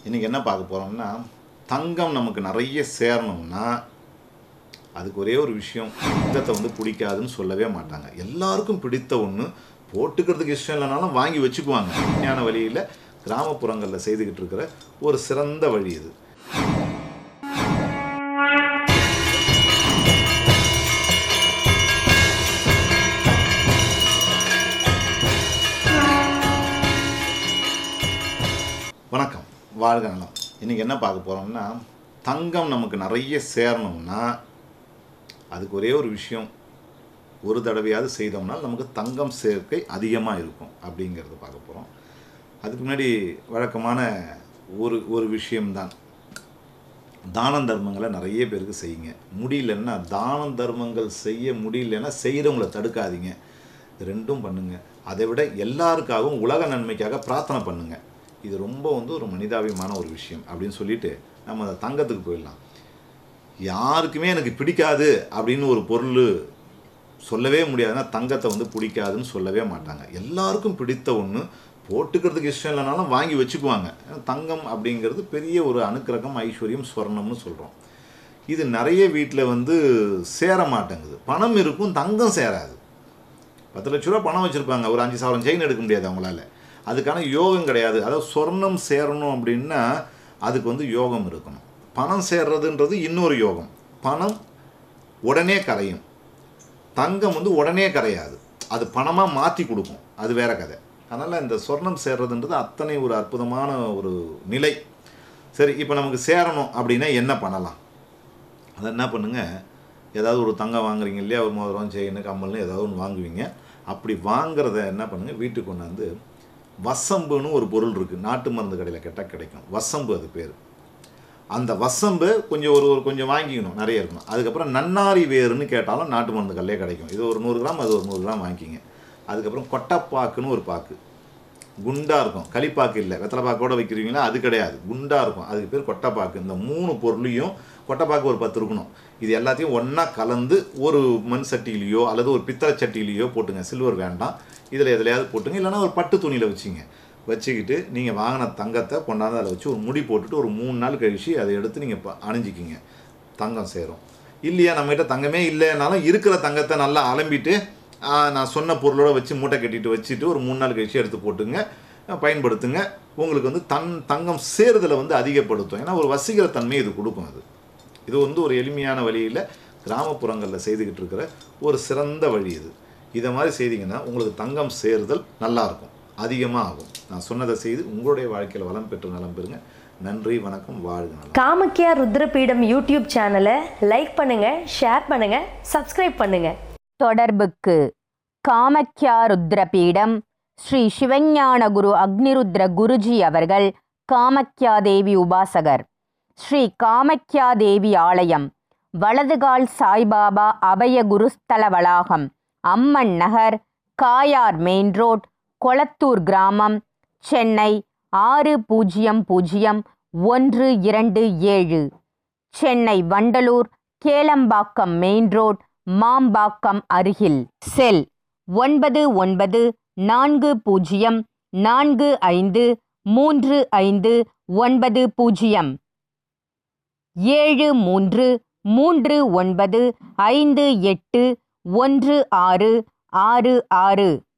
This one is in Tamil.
இன்றைக்கி என்ன பார்க்க போகிறோம்னா தங்கம் நமக்கு நிறைய சேரணும்னா அதுக்கு ஒரே ஒரு விஷயம் தங்கத்தை வந்து பிடிக்காதுன்னு சொல்லவே மாட்டாங்க எல்லாருக்கும் பிடித்த ஒன்று போட்டுக்கிறதுக்கு இஷ்டம் இல்லைனாலும் வாங்கி வச்சுக்குவாங்க விஞ்ஞான வழியில் கிராமப்புறங்களில் செய்துக்கிட்டு இருக்கிற ஒரு சிறந்த வழி இது வணக்கம் வாழ்க நலம் இன்றைக்கி என்ன பார்க்க போகிறோம்னா தங்கம் நமக்கு நிறைய சேரணும்னா அதுக்கு ஒரே ஒரு விஷயம் ஒரு தடவையாவது செய்தோம்னா நமக்கு தங்கம் சேர்க்கை அதிகமாக இருக்கும் அப்படிங்கிறத பார்க்க போகிறோம் அதுக்கு முன்னாடி வழக்கமான ஒரு ஒரு விஷயம்தான் தான தர்மங்களை நிறைய பேருக்கு செய்யுங்க முடியலன்னா தான தர்மங்கள் செய்ய முடியலன்னா செய்கிறவங்கள தடுக்காதீங்க இது ரெண்டும் பண்ணுங்க அதை விட எல்லாருக்காகவும் உலக நன்மைக்காக பிரார்த்தனை பண்ணுங்க இது ரொம்ப வந்து ஒரு மனிதாபிமான ஒரு விஷயம் அப்படின்னு சொல்லிட்டு நம்ம அந்த தங்கத்துக்கு போயிடலாம் யாருக்குமே எனக்கு பிடிக்காது அப்படின்னு ஒரு பொருள் சொல்லவே முடியாதுன்னா தங்கத்தை வந்து பிடிக்காதுன்னு சொல்லவே மாட்டாங்க எல்லாருக்கும் பிடித்த ஒன்று போட்டுக்கிறதுக்கு இஷ்டம் இல்லைனாலும் வாங்கி வச்சுக்குவாங்க ஏன்னா தங்கம் அப்படிங்கிறது பெரிய ஒரு அணுக்கிரகம் ஐஸ்வர்யம் ஸ்வர்ணம்னு சொல்கிறோம் இது நிறைய வீட்டில் வந்து சேர மாட்டேங்குது பணம் இருக்கும் தங்கம் சேராது பத்து லட்ச ரூபா பணம் வச்சுருப்பாங்க ஒரு அஞ்சு சவரம் செயின் எடுக்க முடியாது அவங்களால அதுக்கான யோகம் கிடையாது அதாவது சொர்ணம் சேரணும் அப்படின்னா அதுக்கு வந்து யோகம் இருக்கணும் பணம் சேர்றதுன்றது இன்னொரு யோகம் பணம் உடனே கரையும் தங்கம் வந்து உடனே கரையாது அது பணமாக மாற்றி கொடுக்கும் அது வேற கதை அதனால் இந்த சொர்ணம் சேர்றதுன்றது அத்தனை ஒரு அற்புதமான ஒரு நிலை சரி இப்போ நமக்கு சேரணும் அப்படின்னா என்ன பண்ணலாம் அதை என்ன பண்ணுங்க ஏதாவது ஒரு தங்கம் வாங்குறீங்க இல்லையா ஒரு மோதிரம் செயின் கம்மல்னு ஏதாவது ஒன்று வாங்குவீங்க அப்படி வாங்குறத என்ன பண்ணுங்க வீட்டுக்கு கொண்டாந்து வசம்புன்னு ஒரு பொருள் இருக்குது நாட்டு மருந்து கடையில் கேட்டால் கிடைக்கும் வசம்பு அது பேர் அந்த வசம்பு கொஞ்சம் ஒரு ஒரு கொஞ்சம் வாங்கிக்கணும் நிறைய இருக்கணும் அதுக்கப்புறம் நன்னாரி வேருன்னு கேட்டாலும் நாட்டு மருந்து கல்லே கிடைக்கும் இது ஒரு நூறு கிராம் அது ஒரு நூறு கிராம் வாங்கிக்கிங்க அதுக்கப்புறம் கொட்டைப்பாக்குன்னு ஒரு பாக்கு குண்டாக இருக்கும் களிப்பாக்கு இல்லை வெத்தலை பாக்கோட வைக்கிறீங்களா அது கிடையாது குண்டாக இருக்கும் அதுக்கு பேர் கொட்டைப்பாக்கு இந்த மூணு பொருளையும் கொட்டைப்பாக்கு ஒரு பத்து இருக்கணும் இது எல்லாத்தையும் ஒன்றா கலந்து ஒரு மண் சட்டியிலையோ அல்லது ஒரு பித்தளை சட்டியிலையோ போட்டுங்க சில்வர் வேண்டாம் இதில் எதுலையாவது போட்டுங்க இல்லைன்னா ஒரு பட்டு துணியில் வச்சுங்க வச்சுக்கிட்டு நீங்கள் வாங்கின தங்கத்தை கொண்டாந்து அதில் வச்சு ஒரு முடி போட்டுட்டு ஒரு மூணு நாள் கழிச்சு அதை எடுத்து நீங்கள் அணிஞ்சிக்கிங்க தங்கம் சேரும் இல்லையா நம்மகிட்ட தங்கமே இல்லைனாலும் இருக்கிற தங்கத்தை நல்லா அலம்பிட்டு ஆ, நான் சொன்ன பொருளோட வச்சு மூட்டை கட்டிட்டு வச்சுட்டு ஒரு மூணு நாள் கழிச்சு எடுத்து போட்டுங்க அஹ், பயன்படுத்துங்க உங்களுக்கு வந்து தன் தங்கம் சேருதலை வந்து அதிகப்படுத்தும் ஏன்னா ஒரு வசீகர தன்மை இது கொடுக்கும் அது இது வந்து ஒரு எளிமையான வழியில் கிராமப்புறங்களில் செய்துக்கிட்டு இருக்கிற ஒரு சிறந்த வழி இது இதை மாதிரி செய்தீங்கன்னா உங்களுக்கு தங்கம் சேருதல் நல்லா இருக்கும் அதிகமாக ஆகும் நான் சொன்னதை செய்து உங்களுடைய வாழ்க்கையில் வளம் பெற்று நலம் பெறுங்க நன்றி வணக்கம் வாழ்க நலம் காமக்கியா ருத்ரபீடம் யூடியூப் சேனலை லைக் பண்ணுங்க ஷேர் பண்ணுங்க சப்ஸ்கிரைப் பண்ணுங்க தொடர்புக்கு காமக்யா ருத்ரபீடம் ஸ்ரீ சிவஞான குரு அக்னிருத்ர குருஜி அவர்கள் காமக்யா தேவி உபாசகர் ஸ்ரீ காமக்யா தேவி ஆலயம் வலதுகால் சாய்பாபா அபய குருஸ்தல வளாகம் அம்மன் நகர் காயார் மெயின் ரோட் கொளத்தூர் கிராமம் சென்னை ஆறு பூஜ்ஜியம் பூஜ்ஜியம் ஒன்று இரண்டு ஏழு சென்னை வண்டலூர் கேளம்பாக்கம் மெயின் ரோட் மாம்பாக்கம் அருகில் செல் ஒன்பது ஒன்பது நான்கு பூஜ்ஜியம் நான்கு ஐந்து மூன்று ஐந்து ஒன்பது பூஜ்ஜியம் ஏழு மூன்று மூன்று ஒன்பது ஐந்து எட்டு ஒன்று ஆறு ஆறு ஆறு